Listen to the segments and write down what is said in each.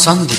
சந்தி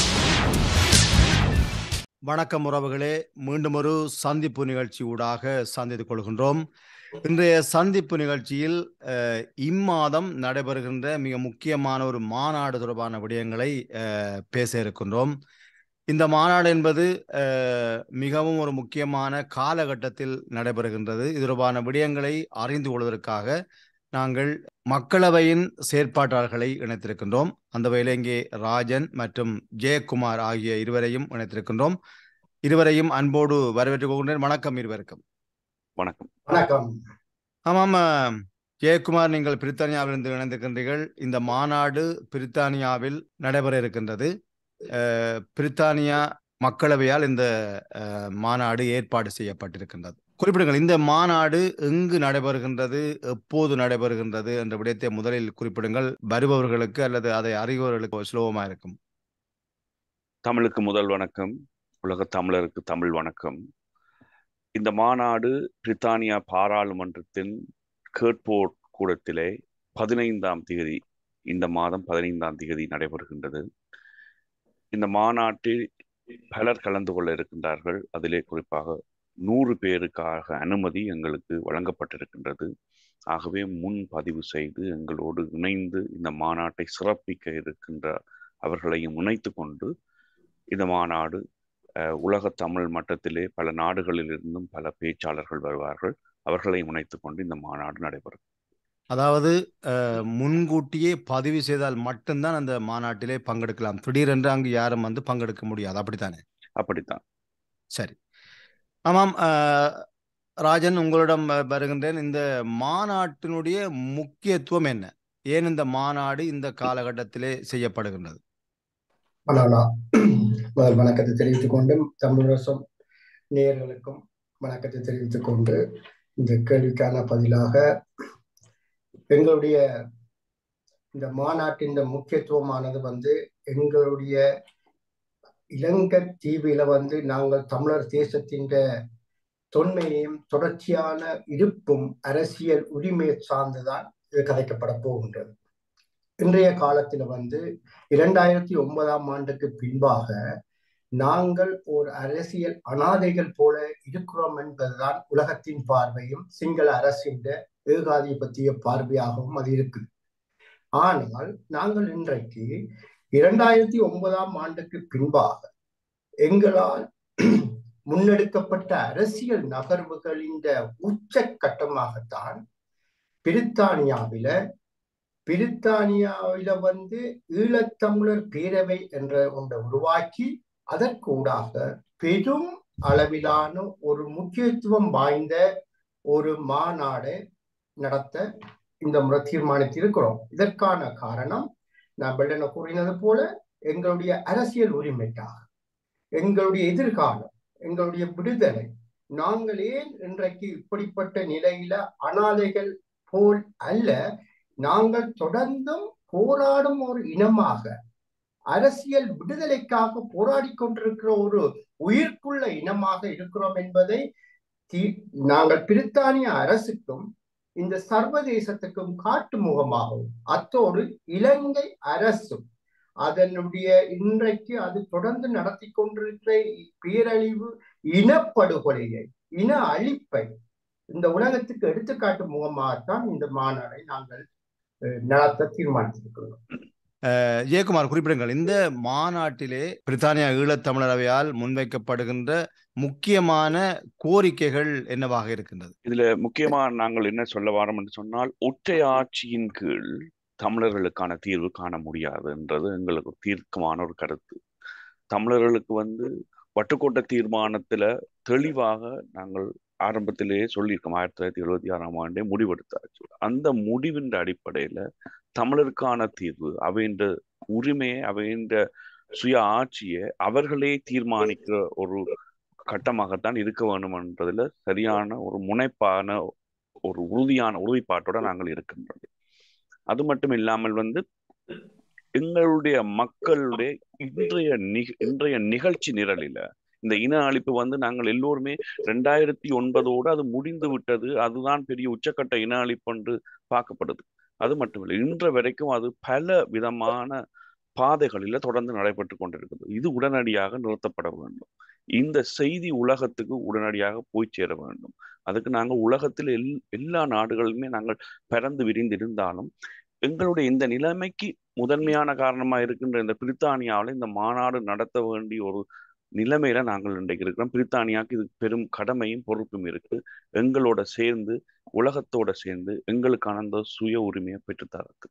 வணக்கம் உறவுகளே மீண்டும் ஒரு சந்திப்பு நிகழ்ச்சி ஊடாக சந்தித்துக் கொள்கின்றோம் இன்றைய சந்திப்பு நிகழ்ச்சியில் அஹ், இம்மாதம் நடைபெறுகின்ற மிக முக்கியமான ஒரு மாநாடு தொடர்பான விடயங்களை அஹ், பேச இருக்கின்றோம் இந்த மாநாடு என்பது அஹ், மிகவும் ஒரு முக்கியமான காலகட்டத்தில் நடைபெறுகின்றது இது தொடர்பான விடயங்களை அறிந்து கொள்வதற்காக நாங்கள் மக்களவையின் செயற்பாட்டாளர்களை இணைத்திருக்கின்றோம் அந்த வகையில் இங்கே ராஜன் மற்றும் ஜெயக்குமார் ஆகிய இருவரையும் இணைத்திருக்கின்றோம் இருவரையும் அன்போடு வரவேற்றுக் கொள்கின்றேன் வணக்கம் இருவருக்கும் வணக்கம் வணக்கம் ஆமாம் அஹ், ஜெயக்குமார் நீங்கள் பிரித்தானியாவிலிருந்து இணைந்திருக்கின்றீர்கள் இந்த மாநாடு பிரித்தானியாவில் நடைபெற இருக்கின்றது அஹ், பிரித்தானியா மக்களவையால் இந்த அஹ், மாநாடு ஏற்பாடு செய்யப்பட்டிருக்கின்றது குறிப்பிடுங்கள் இந்த மாநாடு எங்கு நடைபெறுகின்றது எப்போது நடைபெறுகின்றது என்ற விடயத்தை முதலில் குறிப்பிடுங்கள் வருபவர்களுக்கு அல்லது அதை அறிபவர்களுக்கு சுலபமா இருக்கும் தமிழுக்கு முதல் வணக்கம் உலக தமிழருக்கு தமிழ் வணக்கம் இந்த மாநாடு பிரித்தானியா பாராளுமன்றத்தின் கேட்போர் கூடத்திலே பதினைந்தாம் தேதி இந்த மாதம் பதினைந்தாம் தேதி நடைபெறுகின்றது இந்த மாநாட்டில் பலர் கலந்து கொள்ள இருக்கின்றார்கள் அதிலே குறிப்பாக நூறு பேருக்காக அனுமதி எங்களுக்கு வழங்கப்பட்டிருக்கின்றது ஆகவே முன் பதிவு செய்து எங்களோடு இணைந்து இந்த மாநாட்டை சிறப்பிக்க இருக்கின்ற அவர்களையும் இணைத்து கொண்டு இந்த மாநாடு அஹ், உலக தமிழ் மட்டத்திலே பல நாடுகளிலிருந்தும் பல பேச்சாளர்கள் வருவார்கள் அவர்களை இணைத்து கொண்டு இந்த மாநாடு நடைபெறும் அதாவது அஹ், முன்கூட்டியே பதிவு செய்தால் மட்டும்தான் அந்த மாநாட்டிலே பங்கெடுக்கலாம் திடீரென்று அங்கு யாரும் வந்து பங்கெடுக்க முடியாது அப்படித்தானே அப்படித்தான் சரி ஆமாம் அஹ், ராஜன் உங்களிடம் வ- வருகின்றேன் இந்த மாநாட்டினுடைய முக்கியத்துவம் என்ன ஏன் இந்த மாநாடு இந்த காலகட்டத்திலே செய்யப்படுகின்றது மனோலா முதல் வணக்கத்தை தெரிவித்துக் கொண்டு தமிழரசம் நேயர்களுக்கும் வணக்கத்தை தெரிவித்துக் கொண்டு இந்த கேள்விக்கான பதிலாக எங்களுடைய இந்த மாநாட்டின் இந்த முக்கியத்துவமானது வந்து எங்களுடைய இலங்கை தீவில வந்து நாங்கள் தமிழர் தேசத்தின் தொன்மையையும் தொடர்ச்சியான இருப்பும் அரசியல் உரிமையை சார்ந்துதான் இது கதைக்கப்பட போகின்றது இன்றைய காலத்துல வந்து இரண்டாயிரத்தி ஒன்பதாம் ஆண்டுக்கு பின்பாக நாங்கள் ஒரு அரசியல் அனாதைகள் போல இருக்கிறோம் என்பதுதான் உலகத்தின் பார்வையும் சிங்கள அரசின் ஏகாதிபத்திய பார்வையாகவும் அது இருக்குது ஆனால் நாங்கள் இன்றைக்கு இரண்டாயிரத்தி ஒன்பதாம் ஆண்டுக்கு பின்பாக எங்களால் முன்னெடுக்கப்பட்ட அரசியல் நகர்வுகளின் உச்சக்கட்டமாகத்தான் பிரித்தானியாவில பிரித்தானியாவில வந்து ஈழத்தமிழர் பேரவை என்ற ஒன்றை உருவாக்கி அதற்கூடாக பெரும் அளவிலான ஒரு முக்கியத்துவம் வாய்ந்த ஒரு மாநாடை நடத்த இந்த முறை தீர்மானித்திருக்கிறோம் இதற்கான காரணம் நான் வெள்ளன கூறினது போல எங்களுடைய அரசியல் உரிமைக்காக எங்களுடைய எதிர்காலம் எங்களுடைய விடுதலை நாங்கள் ஏன் இன்றைக்கு இப்படிப்பட்ட நிலையில அனாதைகள் போல் அல்ல நாங்கள் தொடர்ந்தும் போராடும் ஒரு இனமாக அரசியல் விடுதலைக்காக போராடி கொண்டிருக்கிற ஒரு உயிர்ப்புள்ள இனமாக இருக்கிறோம் என்பதை தி- நாங்கள் பிரித்தானிய அரசுக்கும் இந்த சர்வதேசத்துக்கும் காட்டு முகமாகவும் அத்தோடு இலங்கை அரசும் அதனுடைய இன்றைக்கு அது தொடர்ந்து நடத்தி கொண்டிருக்கிற பேரழிவு இனப்படுகொலையை இன அழிப்பை இந்த உலகத்துக்கு எடுத்துக்காட்டு முகமாகத்தான் இந்த மாநாடை நாங்கள் அஹ், நடத்த தீர்மானித்திருக்கிறோம் அஹ், ஜெயக்குமார் குறிப்பிடுங்கள் இந்த மாநாட்டிலே பிரித்தானியா ஈழத்தமிழரவையால் முன்வைக்கப்படுகின்ற முக்கியமான கோரிக்கைகள் என்னவாக இருக்கின்றது இதுல முக்கியமா நாங்கள் என்ன சொல்ல வாரோம் என்று சொன்னால் ஒற்றை ஆட்சியின் கீழ் தமிழர்களுக்கான தீர்வு காண முடியாது என்றது எங்களுக்கு ஒரு தீர்க்கமான ஒரு கருத்து தமிழர்களுக்கு வந்து வட்டுக்கோட்டை தீர்மானத்துல தெளிவாக நாங்கள் ஆரம்பத்திலேயே சொல்லியிருக்கோம் ஆயிரத்தி தொள்ளாயிரத்தி எழுபத்தி ஆறாம் ஆண்டே முடிவெடுத்தாச்சு அந்த முடிவின் அடிப்படையில தமிழருக்கான தீர்வு அவைன்ற உரிமையை அவைன்ற சுய ஆட்சியை அவர்களே தீர்மானிக்கிற ஒரு கட்டமாகத்தான் இருக்க வேண்டும் என்றதுல சரியான ஒரு முனைப்பான ஒரு உறுதியான உறுதிப்பாட்டோட நாங்கள் இருக்கின்றோம் அது மட்டும் இல்லாமல் வந்து எங்களுடைய மக்களுடைய இன்றைய நிக இன்றைய நிகழ்ச்சி நிரலில இந்த இன அழிப்பு வந்து நாங்கள் எல்லோருமே ரெண்டாயிரத்தி ஒன்பதோடு அது முடிந்து விட்டது அதுதான் பெரிய உச்சக்கட்ட இன அழிப்பு என்று பார்க்கப்படுது அது மட்டுமில்லை இன்று வரைக்கும் அது பல விதமான பாதைகளில தொடர்ந்து நடைபெற்று கொண்டிருக்குது இது உடனடியாக நிறுத்தப்பட வேண்டும் இந்த செய்தி உலகத்துக்கு உடனடியாக போய் சேர வேண்டும் அதுக்கு நாங்கள் உலகத்தில் எல் எல்லா நாடுகளிலுமே நாங்கள் பறந்து விரிந்திருந்தாலும் எங்களுடைய இந்த நிலைமைக்கு முதன்மையான காரணமா இருக்கின்ற இந்த பிரித்தானியாவில் இந்த மாநாடு நடத்த வேண்டிய ஒரு நிலைமையில நாங்கள் இன்றைக்கு இருக்கிறோம் பிரித்தானியாவுக்கு இது பெரும் கடமையும் பொறுப்பும் இருக்கு எங்களோட சேர்ந்து உலகத்தோட சேர்ந்து எங்களுக்கான அந்த சுய உரிமையை பெற்றுத்தரது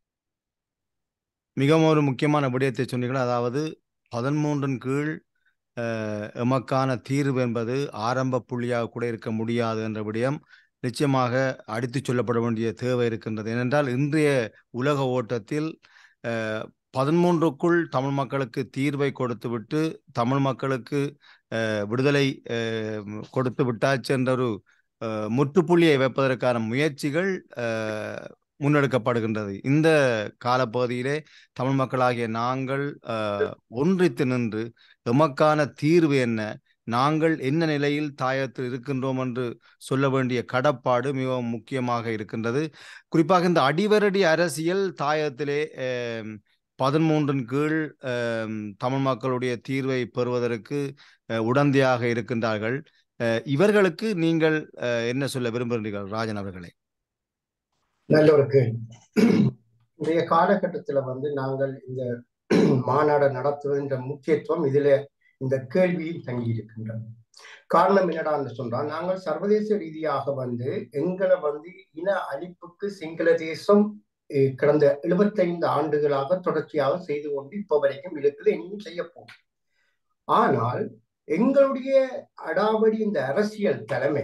மிகவும் ஒரு முக்கியமான விடயத்தை சொன்னீர்கள் அதாவது பதிமூன்றின் கீழ் அஹ், எமக்கான தீர்வு என்பது ஆரம்ப புள்ளியாக கூட இருக்க முடியாது என்ற விடயம் நிச்சயமாக அடித்துச் சொல்லப்பட வேண்டிய தேவை இருக்கின்றது ஏனென்றால் இன்றைய உலக ஓட்டத்தில் அஹ், பதிமூன்றுக்குள் தமிழ் மக்களுக்கு தீர்வை கொடுத்துவிட்டு தமிழ் மக்களுக்கு அஹ், விடுதலை அஹ், கொடுத்து விட்டாச்சு என்ற ஒரு அஹ், முற்றுப்புள்ளியை வைப்பதற்கான முயற்சிகள் அஹ், முன்னெடுக்கப்படுகின்றது இந்த காலப்பகுதியிலே தமிழ் மக்களாகிய நாங்கள் அஹ், ஒன்றித்து நின்று எமக்கான தீர்வு என்ன நாங்கள் என்ன நிலையில் தாயத்தில் இருக்கின்றோம் என்று சொல்ல வேண்டிய கடப்பாடு மிகவும் முக்கியமாக இருக்கின்றது குறிப்பாக இந்த அடிவரடி அரசியல் தாயத்திலே அஹ், பதிமூன்றின் கீழ் அஹ், தமிழ் மக்களுடைய தீர்வை பெறுவதற்கு அஹ், உடந்தையாக இருக்கின்றார்கள் அஹ், இவர்களுக்கு நீங்கள் அஹ், என்ன சொல்ல விரும்புகிறீர்கள் ராஜன் அவர்களே நல்ல ஒரு கேள்வி இன்றைய காலகட்டத்துல வந்து நாங்கள் இந்த மாநாடு நடத்துவதென்ற முக்கியத்துவம் இதுல இந்த கேள்வியில் தங்கி இருக்கின்றது காரணம் என்னடான்னு சொன்னால் நாங்கள் சர்வதேச ரீதியாக வந்து எங்களை வந்து இன அழிப்புக்கு சிங்கள தேசம் eh, கடந்த 75 ஆண்டுகளாக தொடர்ச்சியாக செய்து கொண்டு இப்போ வரைக்கும் இருக்குது இன்னும் செய்ய போகும் ஆனால் எங்களுடைய அடாவடி இந்த அரசியல் தலைமை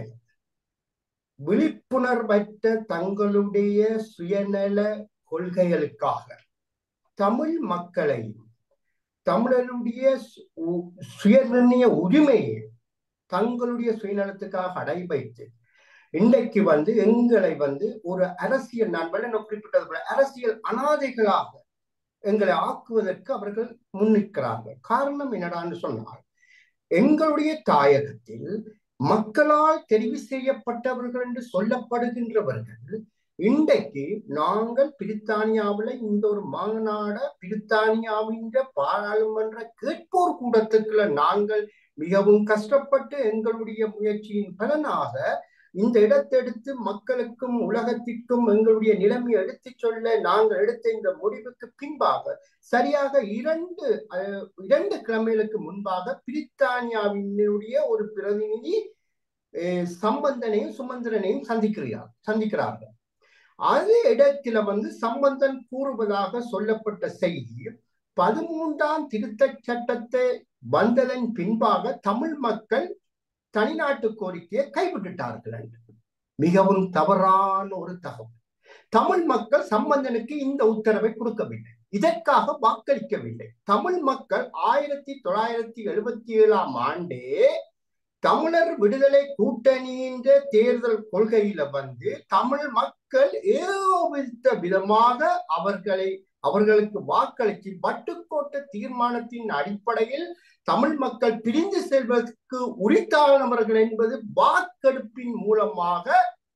விழிப்புணர்வற்ற தங்களுடைய சுயநல கொள்கைகளுக்காக தமிழ் மக்களையும் தமிழருடைய சு- உ- சுயநிர்ணய உரிமையை தங்களுடைய சுயநலத்துக்காக அடை வைத்து இன்றைக்கு வந்து எங்களை வந்து ஒரு அரசியல் நான் என்ன குறிப்பிட்டது போல அரசியல் அனாதைகளாக எங்களை ஆக்குவதற்கு அவர்கள் முன்னிற்கிறார்கள் காரணம் என்னடான்னு சொன்னால் எங்களுடைய தாயகத்தில் மக்களால் தெரிவு செய்யப்பட்டவர்கள் என்று சொல்லப்படுகின்றவர்கள் இன்றைக்கு நாங்கள் பிரித்தானியாவில் இந்த ஒரு மாநாட பிரித்தானியாவின் பாராளுமன்ற கேட்போர் கூடத்துக்குள்ள நாங்கள் மிகவும் கஷ்டப்பட்டு எங்களுடைய முயற்சியின் பலனாக இந்த இடத்தெடுத்து மக்களுக்கும் உலகத்திற்கும் எங்களுடைய நிலைமையை எடுத்துச் சொல்ல நாங்கள் எடுத்த இந்த முடிவுக்கு பின்பாக சரியாக இரண்டு அஹ், இரண்டு கிழமைகளுக்கு முன்பாக பிரித்தானியாவினுடைய ஒரு பிரதிநிதி அஹ், சம்பந்தனையும் சுமந்திரனையும் சந்திக்கிறார் சந்திக்கிறார்கள் அதே இடத்துல வந்து சம்பந்தன் கூறுவதாக சொல்லப்பட்ட செய்தி பதிமூன்றாம் திருத்தச் சட்டத்தை வந்ததன் பின்பாக தமிழ் மக்கள் தனிநாட்டு கோரிக்கையை கைவிட்டுட்டார்கள் என்று மிகவும் தவறான ஒரு தகவல் தமிழ் மக்கள் சம்பந்தனுக்கு இந்த உத்தரவை கொடுக்கவில்லை இதற்காக வாக்களிக்கவில்லை தமிழ் மக்கள் ஆயிரத்தி தொள்ளாயிரத்தி எழுபத்தி ஏழாம் ஆண்டே தமிழர் விடுதலை கூட்டணியின் தேர்தல் கொள்கையில வந்து தமிழ் மக்கள் ஏகோபித்த விதமாக அவர்களை அவர்களுக்கு வாக்களித்து வட்டுக்கோட்ட தீர்மானத்தின் அடிப்படையில் தமிழ் மக்கள் பிரிந்து செல்வதற்கு உரித்தானவர்கள் என்பது வாக்கெடுப்பின் மூலமாக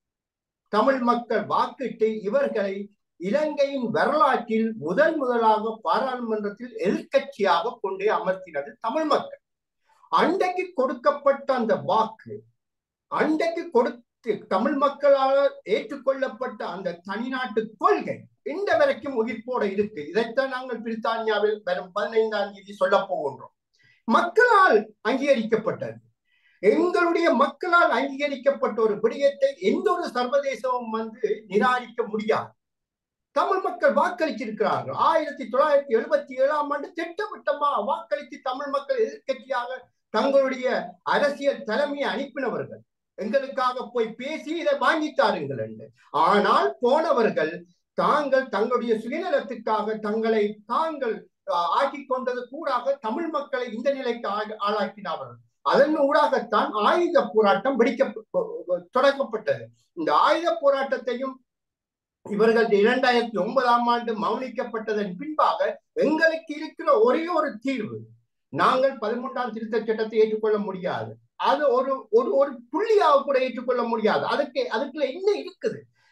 தமிழ் மக்கள் வாக்கிட்டு இவர்களை இலங்கையின் வரலாற்றில் முதல் முதலாக பாராளுமன்றத்தில் எதிர்க்கட்சியாக கொண்டே அமர்த்தினது தமிழ் மக்கள் அன்றைக்கு கொடுக்கப்பட்ட அந்த வாக்கு அன்றைக்கு கொடுத்து தமிழ் மக்களால் ஏற்றுக்கொள்ளப்பட்ட அந்த தனிநாட்டு கொள்கை இந்த வரைக்கும் உயிர்ப்போட இருக்கு இதைத்தான் நாங்கள் பிரித்தானியாவில் வரும் பதினைந்தாம் தேதி சொல்ல போகின்றோம் மக்களால் அங்கீகரிக்கப்பட்டது எங்களுடைய மக்களால் அங்கீகரிக்கப்பட்ட ஒரு விடயத்தை எந்த ஒரு சர்வதேசமும் வந்து நிராகரிக்க முடியாது தமிழ் மக்கள் வாக்களிச்சிருக்கிறார்கள் ஆயிரத்தி தொள்ளாயிரத்தி எழுபத்தி ஏழாம் ஆண்டு திட்டவட்டமா வாக்களித்து தமிழ் மக்கள் எதிர்க்கட்சியாக தங்களுடைய அரசியல் தலைமையை அனுப்பினவர்கள் எங்களுக்காக போய் பேசி இதை வாங்கித்தாருங்கள் என்று ஆனால் போனவர்கள் தாங்கள் தங்களுடைய சுயநலத்துக்காக தங்களை தாங்கள் ஆக்கி கொண்டது கூடாக தமிழ் மக்களை இந்த நிலைக்கு ஆளாக்கினார்கள் அதன் ஊடாகத்தான் ஆயுத போராட்டம் வெடிக்க தொடங்கப்பட்டது இந்த ஆயுத போராட்டத்தையும் இவர்கள் இரண்டாயிரத்தி ஒன்பதாம் ஆண்டு மௌனிக்கப்பட்டதன் பின்பாக எங்களுக்கு இருக்கிற ஒரே ஒரு தீர்வு நாங்கள் பதிமூன்றாம் திருத்த சட்டத்தை ஏற்றுக்கொள்ள முடியாது அது ஒரு ஒரு ஒரு புள்ளியாக கூட ஏற்றுக்கொள்ள முடியாது அதுக்கு அதுக்குள்ள என்ன இருக்குது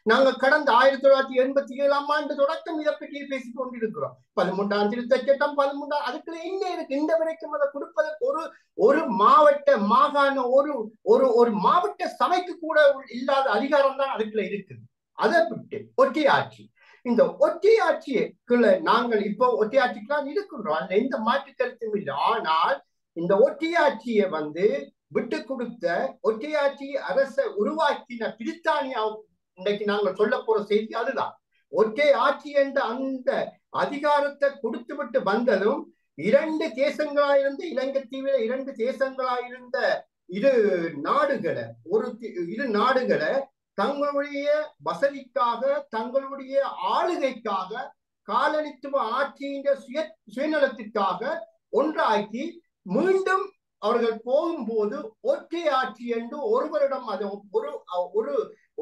நாங்க கடந்த ஆயிரத்தி தொள்ளாயிரத்தி எண்பத்தி ஏழாம் ஆண்டு தொடக்கம் இதை பற்றி பேசிக் கொண்டிருக்கிறோம் பதிமூன்றாம் திருத்த சட்டம் பதிமூன்றாம் அதுக்குள்ள என்ன இருக்கு இந்த வரைக்கும் அதை கொடுப்பதற்கு ஒரு ஒரு மாவட்ட மாகாண ஒரு ஒரு ஒரு மாவட்ட சபைக்கு கூட இல்லாத அதிகாரம் தான் அதுக்குள்ள இருக்குது அதை விட்டு ஒற்றையாட்சி இந்த ஒற்றையாட்சிக்குள்ள நாங்கள் இப்போ ஒற்றையாட்சிக்கு தான் இருக்கின்றோம் அதுல எந்த மாற்று கருத்தும் இல்லை ஆனால் இந்த ஒற்றையாட்சியை வந்து விட்டு கொடுத்த ஒற்றையாட்சி அரச உருவாக்கின பிரித்தானியா இன்றைக்கு நாங்கள் சொல்ல போற செய்தி அதுதான் ஒற்றை ஆட்சி என்ற அந்த அதிகாரத்தை கொடுத்து விட்டு வந்ததும் இரண்டு தேசங்களாயிருந்த இலங்கை தீவிர இரண்டு தேசங்களாயிருந்த இரு நாடுகளை ஒரு இரு நாடுகளை தங்களுடைய வசதிக்காக தங்களுடைய ஆளுகைக்காக காலனித்துவ ஆட்சியின் சுய சுயநலத்திற்காக ஒன்றாக்கி மீண்டும் அவர்கள் போகும்போது ஒற்றை ஆட்சி என்று ஒருவரிடம் அது ஒரு ஒரு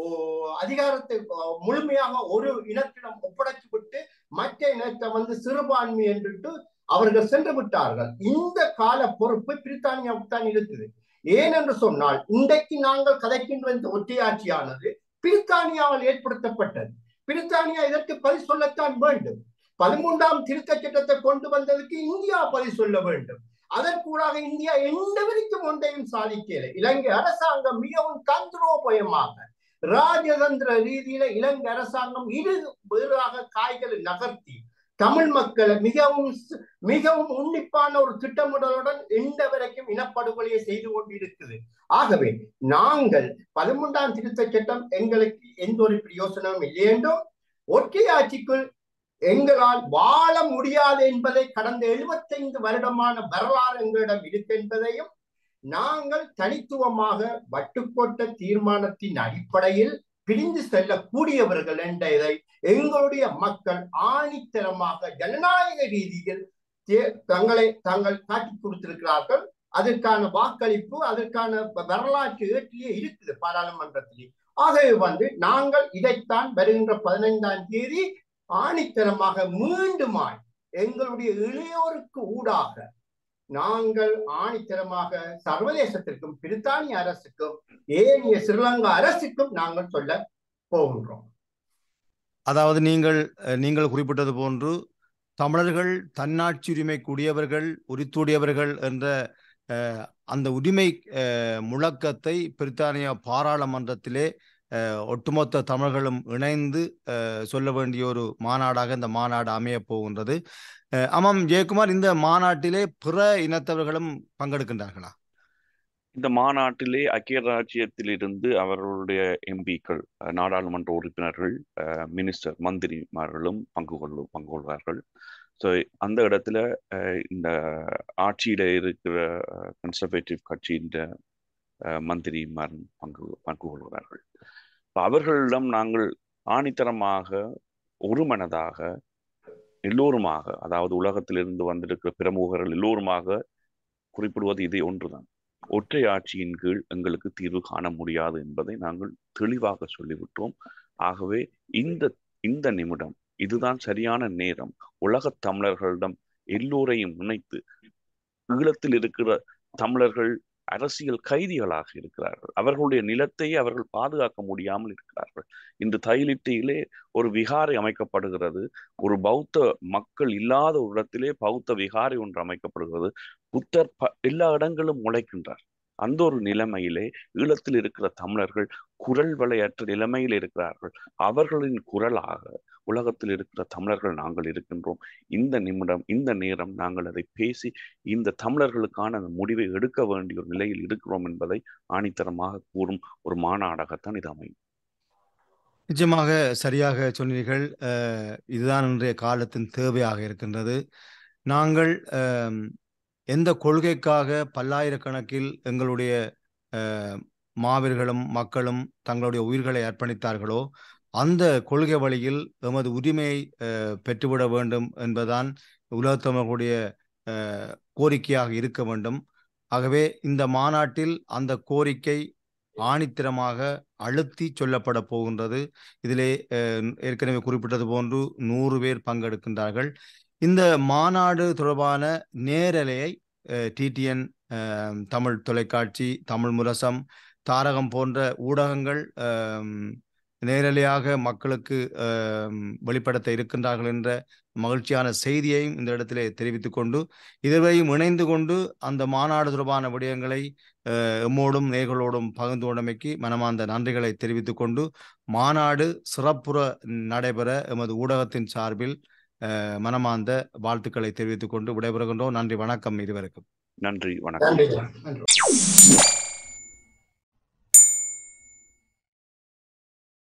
அதிகாரத்தை முழுமையாக ஒரு இனத்திடம் ஒப்படைத்து விட்டு மற்ற இனத்தை வந்து சிறுபான்மை என்றுட்டு அவர்கள் சென்று விட்டார்கள் இந்த கால பொறுப்பு பிரித்தானியாவுக்கு தான் இருக்குது ஏனென்று சொன்னால் இன்றைக்கு நாங்கள் கதைக்கின்ற இந்த ஒற்றையாட்சியானது பிரித்தானியாவால் ஏற்படுத்தப்பட்டது பிரித்தானியா இதற்கு பதில் சொல்லத்தான் வேண்டும் பதிமூன்றாம் திருத்த சட்டத்தை கொண்டு வந்ததுக்கு இந்தியா பதில் சொல்ல வேண்டும் அதற்கூடாக இந்தியா எந்த வரைக்கும் ஒன்றையும் சாதிக்கல இலங்கை அரசாங்கம் மிகவும் தந்திரோபயமாக ராஜதந்திர ரீதியில இலங்கை அரசாங்கம் இரு வேறாக காய்களை நகர்த்தி தமிழ் மக்களை மிகவும் மிகவும் உன்னிப்பான ஒரு திட்டமிடலுடன் எந்த வரைக்கும் இனப்படுகொலையை செய்து கொண்டிருக்குது ஆகவே நாங்கள் பதிமூன்றாம் திருத்த சட்டம் எங்களுக்கு எந்த ஒரு பிரயோசனமும் இல்லை என்றும் ஒற்றை ஆட்சிக்குள் எங்களால் வாழ முடியாது என்பதை கடந்த எழுபத்தைந்து வருடமான வரலாறு எங்களிடம் இருக்கு என்பதையும் நாங்கள் தனித்துவமாக வட்டுக்கோட்ட தீர்மானத்தின் அடிப்படையில் பிரிந்து செல்லக்கூடியவர்கள் என்றதை எங்களுடைய மக்கள் ஆணித்தரமாக ஜனநாயக ரீதியில் தங்களை தாங்கள் காட்டி கொடுத்திருக்கிறார்கள் அதற்கான வாக்களிப்பு அதற்கான வரலாற்று ஏற்றிலே இருக்குது பாராளுமன்றத்திலே ஆகவே வந்து நாங்கள் இதைத்தான் வருகின்ற பதினைந்தாம் தேதி ஆணித்தரமாக மீண்டுமாய் எங்களுடைய இளையோருக்கு ஊடாக நாங்கள் ஆணித்தரமாக சர்வதேசத்திற்கும் பிரித்தானிய அரசுக்கும் ஏனைய ஸ்ரீலங்கா அரசுக்கும் நாங்கள் சொல்ல போகின்றோம் அதாவது நீங்கள் நீங்கள் குறிப்பிட்டது போன்று தமிழர்கள் தன்னாட்சி உரிமை கூடியவர்கள் உரித்துடையவர்கள் என்ற அந்த உரிமை முழக்கத்தை பிரித்தானிய பாராளுமன்றத்திலே ஒட்டுமொத்த தமிழர்களும் இணைந்து சொல்ல வேண்டிய ஒரு மாநாடாக இந்த மாநாடு அமைய போகின்றது ஆமாம் ஜெயக்குமார் இந்த மாநாட்டிலே பிற இனத்தவர்களும் பங்கெடுக்கின்றார்களா இந்த மாநாட்டிலே ஐக்கிய ராஜ்யத்திலிருந்து அவர்களுடைய எம்பிக்கள் நாடாளுமன்ற உறுப்பினர்கள் மினிஸ்டர் மந்திரிமார்களும் பங்கு கொள்ளும் பங்கு கொள்வார்கள் ஸோ அந்த இடத்துல இந்த ஆட்சியில இருக்கிற கன்சர்வேட்டிவ் கட்சியின் மந்திரிமார் பங்கு பங்கு கொள்கிறார்கள் அவர்களிடம் நாங்கள் ஆணித்தரமாக ஒருமனதாக எல்லோருமாக அதாவது உலகத்திலிருந்து வந்திருக்கிற பிரமுகர்கள் எல்லோருமாக குறிப்பிடுவது இதே ஒன்றுதான் ஒற்றை ஆட்சியின் கீழ் எங்களுக்கு தீர்வு காண முடியாது என்பதை நாங்கள் தெளிவாக சொல்லிவிட்டோம் ஆகவே இந்த இந்த நிமிடம் இதுதான் சரியான நேரம் உலகத் தமிழர்களிடம் எல்லோரையும் இணைத்து ஈழத்தில் இருக்கிற தமிழர்கள் அரசியல் கைதிகளாக இருக்கிறார்கள் அவர்களுடைய நிலத்தை அவர்கள் பாதுகாக்க முடியாமல் இருக்கிறார்கள் இந்த தைலிட்டியிலே ஒரு விகாரை அமைக்கப்படுகிறது ஒரு பௌத்த மக்கள் இல்லாத ஒரு இடத்திலே பௌத்த விகாரை ஒன்று அமைக்கப்படுகிறது புத்தர் எல்லா இடங்களும் உழைக்கின்றார் அந்த ஒரு நிலைமையிலே ஈழத்தில் இருக்கிற தமிழர்கள் குரல் வலையற்ற நிலைமையில் இருக்கிறார்கள் அவர்களின் குரலாக உலகத்தில் இருக்கிற தமிழர்கள் நாங்கள் இருக்கின்றோம் இந்த நிமிடம் இந்த நேரம் நாங்கள் அதை பேசி இந்த தமிழர்களுக்கான அந்த முடிவை எடுக்க வேண்டிய ஒரு நிலையில் இருக்கிறோம் என்பதை ஆணித்தரமாக கூறும் ஒரு மாநாடாகத்தான் இது அமையும் நிச்சயமாக சரியாக சொன்னீர்கள் இதுதான் இன்றைய காலத்தின் தேவையாக இருக்கின்றது நாங்கள் எந்த கொள்கைக்காக பல்லாயிரக்கணக்கில் எங்களுடைய மாவீர்களும் மக்களும் தங்களுடைய உயிர்களை அர்ப்பணித்தார்களோ அந்த கொள்கை வழியில் எமது உரிமையை பெற்றுவிட வேண்டும் என்பதுதான் உலகத்தமிழர்களுடைய கோரிக்கையாக இருக்க வேண்டும் ஆகவே இந்த மாநாட்டில் அந்த கோரிக்கை ஆணித்திரமாக அழுத்தி சொல்லப்பட போகின்றது இதிலே ஏற்கனவே குறிப்பிட்டது போன்று நூறு பேர் பங்கெடுக்கின்றார்கள் இந்த மாநாடு தொடர்பான நேரலையை டிடிஎன் தமிழ் தொலைக்காட்சி தமிழ் முரசம் தாரகம் போன்ற ஊடகங்கள் நேரடியாக மக்களுக்கு அஹ், வெளிப்படுத்த இருக்கின்றார்கள் என்ற மகிழ்ச்சியான செய்தியையும் இந்த இடத்திலே தெரிவித்துக் கொண்டு இதுவரையும் இணைந்து கொண்டு அந்த மாநாடு தொடர்பான விடயங்களை அஹ், எம்மோடும் நேர்களோடும் பகிர்ந்து கொண்டமைக்கு மனமார்ந்த நன்றிகளை தெரிவித்துக் கொண்டு மாநாடு சிறப்புற நடைபெற எமது ஊடகத்தின் சார்பில் அஹ், மனமார்ந்த வாழ்த்துக்களை தெரிவித்துக் கொண்டு விடைபெறுகின்றோம் நன்றி வணக்கம் இருவருக்கும் நன்றி வணக்கம் நன்றி நன்றி